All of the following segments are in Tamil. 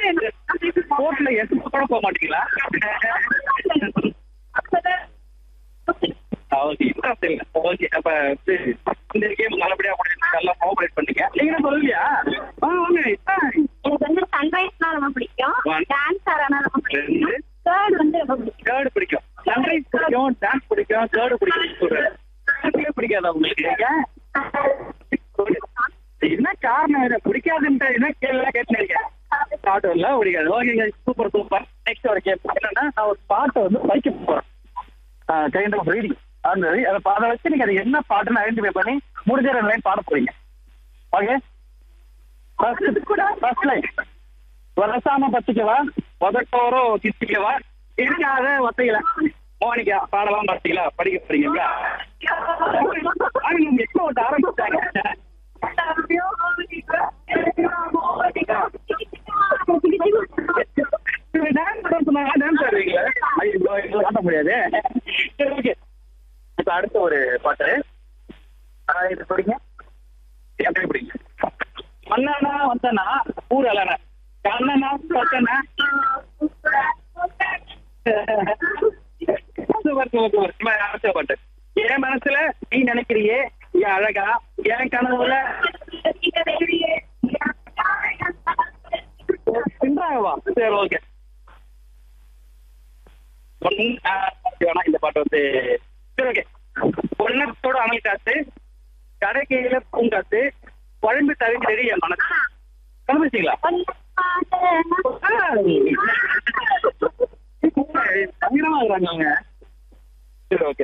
கோர்ட்ல எட்டு கூட போக மாட்டீங்களா ஓகே இன்ட்ரெஸ்ட் இல்ல ஓகே அப்ப சரி. இந்த கேம் நல்லபடியா முடிஞ்சு நல்லா கோஆபரேட் பண்ணீங்க நீங்க என்ன சொல்லலையா ஆ வாங்க ஆ, எனக்கு வந்து சன்ரைஸ்னா ரொம்ப பிடிக்கும் One. டான்ஸ் ஆடுறனா ரொம்ப பிடிக்கும் ரெண்டு. தேர்ட் வந்து ரொம்ப பிடிக்கும் தேர்டு பிடிக்கும் சன்ரைஸ் பிடிக்கும் டான்ஸ் பிடிக்கும் தேர்டு பிடிக்கும் சொல்றேன் Dance-லயே பிடிக்காதா உங்களுக்கு ஏன்? என்ன காரணம் இது பிடிக்காதுன்ட்டு என்ன கேள்வி கேட்டுருங்க பாட்டு இல்ல பிடிக்காது ஓகேங்க சூப்பர் சூப்பர் நெக்ஸ்ட் ஒரு கேம் என்னன்னா நான் ஒரு பாட்டை வந்து படிக்க போறேன் கைண்ட் ஆஃப் ரீடிங் அந்த அதை அதை வச்சு நீங்க அது என்ன பாட்டுன்னு ஐடென்டிஃபை பண்ணி முடிஞ்ச ரெண்டு லைன் பாட போறீங்க ஓகே ஃபர்ஸ்ட் லைன் வரசாம பத்திக்கவா உதட்டோரோ கிச்சிக்கவா இருக்காத ஒத்தையில மோனிகா பாடலாம் பார்த்தீங்களா படிக்க போறீங்களா நீங்க எப்போ விட்டு ஆரம்பிச்சாங்க டான்ஸ் சொன்னாங்க டான்ஸ் ஆடுவீங்களா ஐயோ எங்களை காட்ட முடியாது சரி ஓகே இப்போ அடுத்த ஒரு பாட்டு ஆ, இது படிங்க எப்படி பிடிங்க மன்னனா வந்தனா ஊர் அலனா கண்ணனா பத்தனா சூப்பர் சூப்பர் சூப்பர் சும்மா ஆசை பாட்டு என் மனசுல நீ நினைக்கிறியே என் அழகா என் கனவுல சின்றாகவா சரி ஓகே வேணா இந்த பாட்டு வந்து சரி ஓகே பொன்னத்தோட அனல் காத்து கடைக்கையில பூங்காத்து குழம்பு தவிர்க்கிறது என் மனசு கண்டுபிடிச்சிங்களா சங்கடமா இருக்கிறாங்க அவங்க சரி ஓகே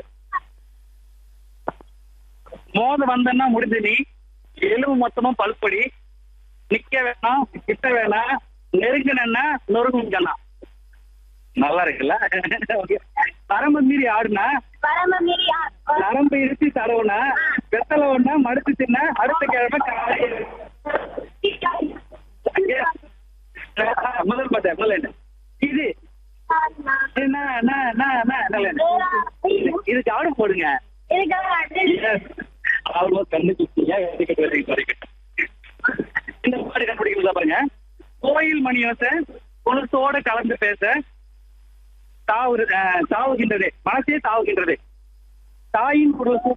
மோத வந்தன்னா முடிஞ்சு நீ எலும்பு மொத்தமும் பல்படி நிக்க வேணாம் கிட்ட வேணாம் நெருங்கினா நொறுங்குங்கண்ணா நல்லா இருக்குல்ல ஓகே வரம்பு மீறி ஆடுனா நரம்பு இழுத்து தடவுனா வெத்தலை ஒண்ணா மடுத்து தின்ன அடுத்த கிழமை காலையில முதல் பாட்டு முதல் என்ன இது என்ன, என்ன, என்ன, என்ன, நல்ல என்ன? இது- இதுக்கு ஆடு போடுங்க அவ்வளோ கண்ணு குத்தியா வெடிக்கட்டு வெடிக்கட்டு வெடிக்கட்டு இந்த பாட்டு கண்டுபிடிக்கிறதா பாருங்க கோயில் மணி யோசை குணத்தோட கலந்து பேச தாவு தாவுகின்றது மனசே தாவுகின்றது தாயின் குடும்ப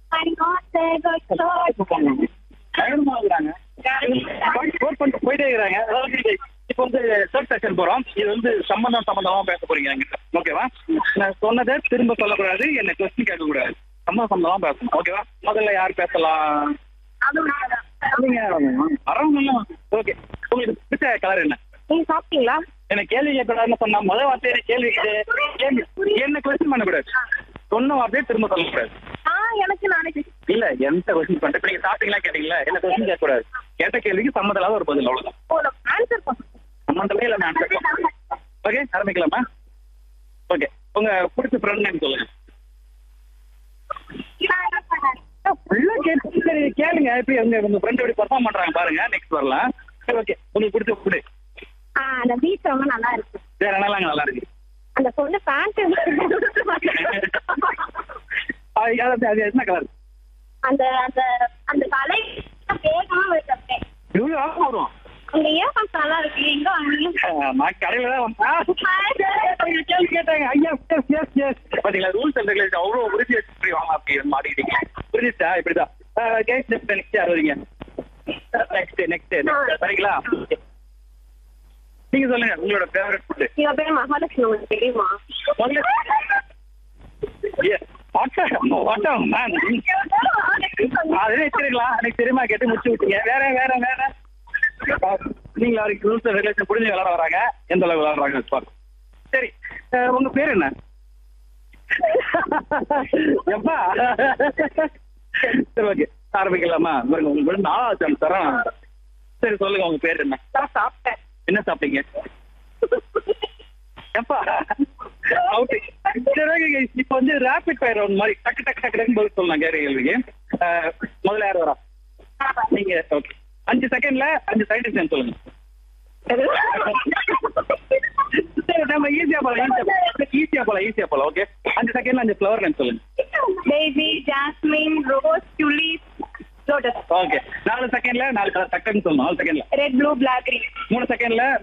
பயணமாகுறாங்க கோட் பண்ணிட்டு போயிட்டே இருக்கிறாங்க அதாவது இப்போ வந்து தேர்ட் செக்ஷன் போறோம் இது வந்து சம்பந்தம் சம்பந்தமா பேச போறீங்க என்கிட்ட ஓகேவா நான் சொன்னதை திரும்ப சொல்லக்கூடாது என்ன கொஸ்டின் கேட்கக்கூடாது சம்பந்தம் சம்பந்தமா பேசணும் ஓகேவா முதல்ல யார் பேசலாம் நீங்க வரவங்க ஓகே உங்களுக்கு பிடிச்ச கலர் என்ன நீங்க சாப்பிட்டீங்களா என்ன கேள்வி கேட்கக்கூடாதுன்னு சொன்னா முதல் வார்த்தையை கேள்வி கேட்டு கேள்வி என்ன கொஸ்டின் பண்ணக்கூடாது சொன்ன வார்த்தையை திரும்ப சொல்லக்கூடாது ஆ எனக்கு நாளைக்கு இல்ல எந்த கொஸ்டின் பண்ணிட்டு இப்ப நீங்க சாப்பிட்டீங்களா கேட்டீங்களா என்ன கொஸ்டின் கேட்கக்கூடாது கேட்ட கேள்விக்கு சம்மந்தம் இல்லாத ஒரு பதில் அவ்வளவுதான் ஆன்சர் பண்ணுங்க சம்மந்தமே இல்ல ஆன்சர் ஓகே ஆரம்பிக்கலாமா ஓகே உங்க பிடிச்ச ஃப்ரெண்ட் நேம் சொல்லுங்க ஃபுல்லா கேட்டு சரி கேளுங்க எப்படி உங்க உங்க ஃப்ரெண்ட் எப்படி பர்ஃபார்ம் பண்றாங்க பாருங்க நெக்ஸ்ட் வரலாம் சரி ஓகே உங்களுக்கு பிடிச்ச ஃபுட்டு ஆ அந்த பீச் ரொம்ப நல்லா இருக்கு வேற என்னலாம் நல்லா இருக்கு அந்த பொண்ணு பேண்ட் அது அது- அது என்ன கலர் அந்த அந்த அந்த கலை வேகமா வருது அப்படியே இவ்வளவு ஆகும் வரும் அந்த இயர்போன்ஸ் நல்லா இருக்கு எங்க வாங்குனீங்க ஆஹ் நான் கடையில தான் வந்தேன் கேள்வி கேட்டாங்க ஐயா எஸ் எஸ் எஸ் பாத்தீங்களா ரூல்ஸ் அண்ட் ரெகுலேஷன் அவ்வளவு உறுதி வச்சு வாங்க அப்படி மாட்டிக்கிட்டீங்க புரிஞ்சுச்சா இப்படிதான் கேஸ் நெக்ஸ்ட் யார் வரீங்க நெக்ஸ்ட் நெக்ஸ்ட் சரிங்களா நீங்க சொல்லுங்க உங்களோட ஃபேவரட் ஃபுட் இவ பேர் மகாலட்சுமி உங்களுக்கு தெரியுமா முதல்ல வாட்டம் வாட்டம் மேம் அதே வச்சிருக்கலாம் எனக்கு தெரியுமா கேட்டு முடிச்சு விட்டீங்க வேற வேற வேற நீங்க அவருக்கு ரூல்ஸ் ரெகுலேஷன் புரிஞ்சு விளாட வராங்க எந்த அளவு விளாடுறாங்க பாருங்க சரி அஹ், உங்க பேர் என்ன எப்பா சரி ஓகே ஆரம்பிக்கலாமா பாருங்க உங்களுக்கு நாலாவது சான்ஸ் தரோம் சரி சொல்லுங்க உங்க பேர் என்ன நான் சாப்பிட்டேன் என்ன சாப்பிட்டீங்க எப்பா அவுட் இப்போ வந்து ரேபிட் ஃபயர் ரவுண்ட் மாதிரி டக்கு டக்கு டக்கு டக்கு பதில் சொல்லலாம் கேட்க கேள்விக்கு அஹ், முதல்ல யார் வரா நீங்க ஓகே அஞ்சு செகண்ட்ல அஞ்சு சயின்டிஸ்ட் நேம் சொல்லுங்க சரி நம்ம ஈஸியா போலாம் ஈஸியா போலாம் ஈஸியா போலாம் ஓகே அஞ்சு செகண்ட்ல அஞ்சு ஃப்ளவர் நேம் சொல்லுங்க daisy jasmine rose tulip lotus okay நாலு செகண்ட்ல நாலு கலர் டக்குன்னு சொல்லணும் நாலு செகண்ட்ல ரெட் ப்ளூ பிளாக் கிரீன் மூணு செகண்ட்ல